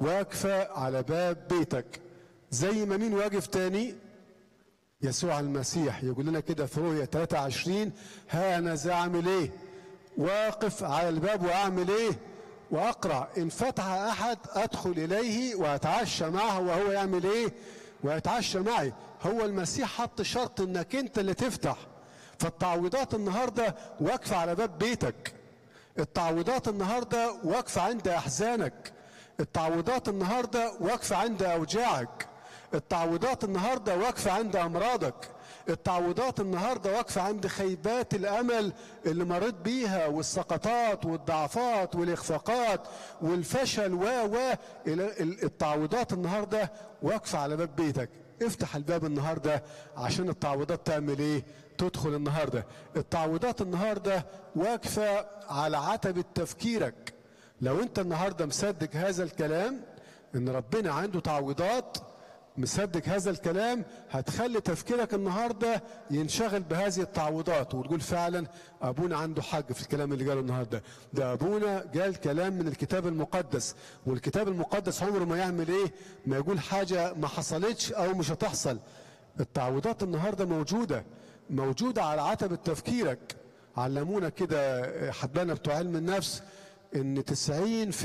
واقفة على باب بيتك زي ما مين واقف تاني يسوع المسيح يقول لنا كده في رؤية 23 ها أنا ذا أعمل إيه واقف على الباب وأعمل إيه وأقرأ إن فتح أحد أدخل إليه وأتعشى معه وهو يعمل إيه ويتعشى معي هو المسيح حط شرط إنك أنت اللي تفتح فالتعويضات النهاردة واقفة على باب بيتك التعويضات النهاردة واقفة عند أحزانك التعويضات النهاردة واقفة عند أوجاعك التعويضات النهاردة واقفة عند أمراضك التعويضات النهاردة واقفة عند خيبات الأمل اللي مريت بيها والسقطات والضعفات والإخفاقات والفشل و و التعويضات النهاردة واقفة على باب بيتك افتح الباب النهاردة عشان التعويضات تعمل ايه تدخل النهاردة التعويضات النهاردة واقفة على عتبة تفكيرك لو انت النهاردة مصدق هذا الكلام ان ربنا عنده تعويضات مصدق هذا الكلام هتخلي تفكيرك النهارده ينشغل بهذه التعويضات وتقول فعلا ابونا عنده حق في الكلام اللي قاله النهارده ده ابونا قال كلام من الكتاب المقدس والكتاب المقدس عمره ما يعمل ايه ما يقول حاجه ما حصلتش او مش هتحصل التعويضات النهارده موجوده موجوده على عتبه تفكيرك علمونا كده حبانا بتوع علم النفس ان 90%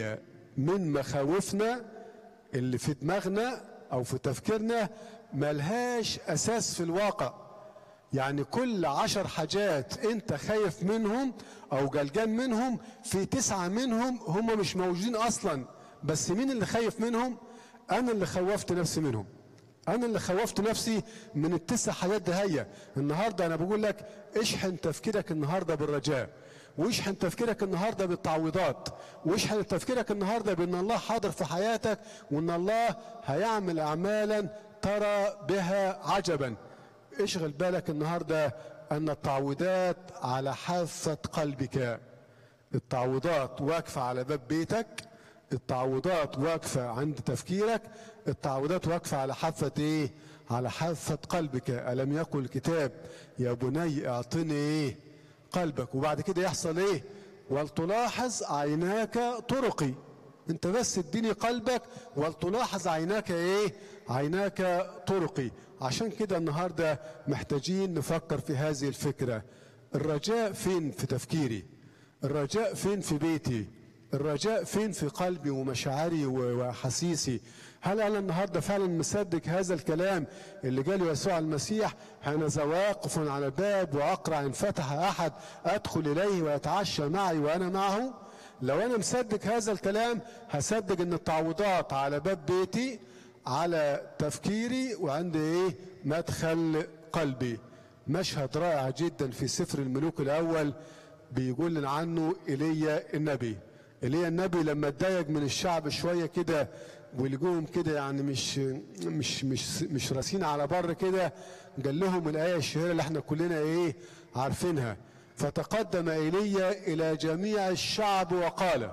من مخاوفنا اللي في دماغنا او في تفكيرنا ملهاش اساس في الواقع يعني كل عشر حاجات انت خايف منهم او جلجان منهم في تسعة منهم هم مش موجودين اصلا بس مين اللي خايف منهم انا اللي خوفت نفسي منهم انا اللي خوفت نفسي من التسع حاجات ده هي النهارده انا بقول لك اشحن تفكيرك النهارده بالرجاء واشحن تفكيرك النهارده بالتعويضات واشحن تفكيرك النهارده بان الله حاضر في حياتك وان الله هيعمل اعمالا ترى بها عجبا اشغل بالك النهارده ان التعويضات على حافه قلبك التعويضات واقفه على باب بيتك التعويضات واقفه عند تفكيرك التعويضات واقفه على حافه ايه على حافه قلبك الم يقل الكتاب يا بني اعطني ايه قلبك وبعد كده يحصل ايه ولتلاحظ عيناك طرقي انت بس اديني قلبك ولتلاحظ عيناك ايه عيناك طرقي عشان كده النهارده محتاجين نفكر في هذه الفكره الرجاء فين في تفكيري الرجاء فين في بيتي الرجاء فين في قلبي ومشاعري واحاسيسي هل انا النهارده فعلا مصدق هذا الكلام اللي جاله يسوع المسيح انا واقف على الباب واقرع ان فتح احد ادخل اليه ويتعشى معي وانا معه لو انا مصدق هذا الكلام هصدق ان التعويضات على باب بيتي على تفكيري وعند ايه مدخل قلبي مشهد رائع جدا في سفر الملوك الاول بيقول لنا عنه ايليا النبي ايليا النبي لما اتضايق من الشعب شويه كده ولقوهم كده يعني مش مش مش مش راسين على بر كده قال لهم الايه الشهيره اللي احنا كلنا ايه عارفينها فتقدم ايليا الى جميع الشعب وقال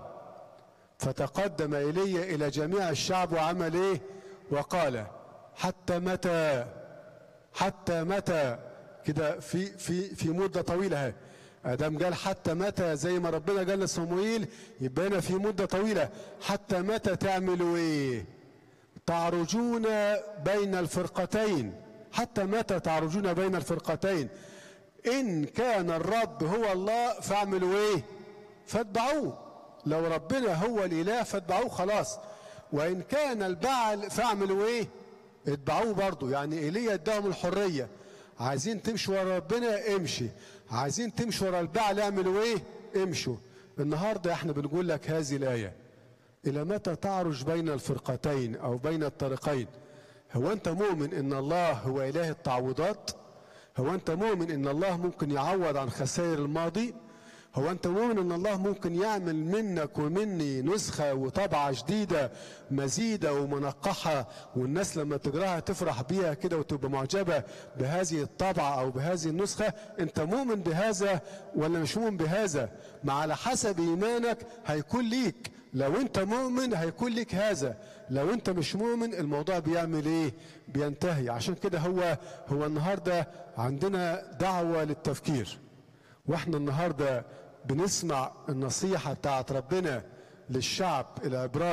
فتقدم ايليا الى جميع الشعب وعمل ايه وقال حتى متى حتى متى كده في في في مده طويله اهي ادم قال حتى متى زي ما ربنا قال لصموئيل يبقى هنا في مده طويله حتى متى تعملوا ايه تعرجون بين الفرقتين حتى متى تعرجون بين الفرقتين ان كان الرب هو الله فاعملوا ايه فاتبعوه لو ربنا هو الاله فاتبعوه خلاص وان كان البعل فاعملوا ايه اتبعوه برضه يعني ايليا اداهم الحريه عايزين تمشوا ورا ربنا امشي عايزين تمشوا ورا البعل اعملوا ايه امشوا النهارده احنا بنقول لك هذه الايه الى متى تعرج بين الفرقتين او بين الطريقين هو انت مؤمن ان الله هو اله التعويضات هو انت مؤمن ان الله ممكن يعوض عن خسائر الماضي هو انت مؤمن ان الله ممكن يعمل منك ومني نسخة وطبعة جديدة مزيدة ومنقحة والناس لما تقراها تفرح بيها كده وتبقى معجبة بهذه الطبعة او بهذه النسخة انت مؤمن بهذا ولا مش مؤمن بهذا ما على حسب ايمانك هيكون ليك لو انت مؤمن هيكون لك هذا لو انت مش مؤمن الموضوع بيعمل ايه بينتهي عشان كده هو هو النهارده عندنا دعوه للتفكير واحنا النهارده بنسمع النصيحه بتاعت ربنا للشعب العبراني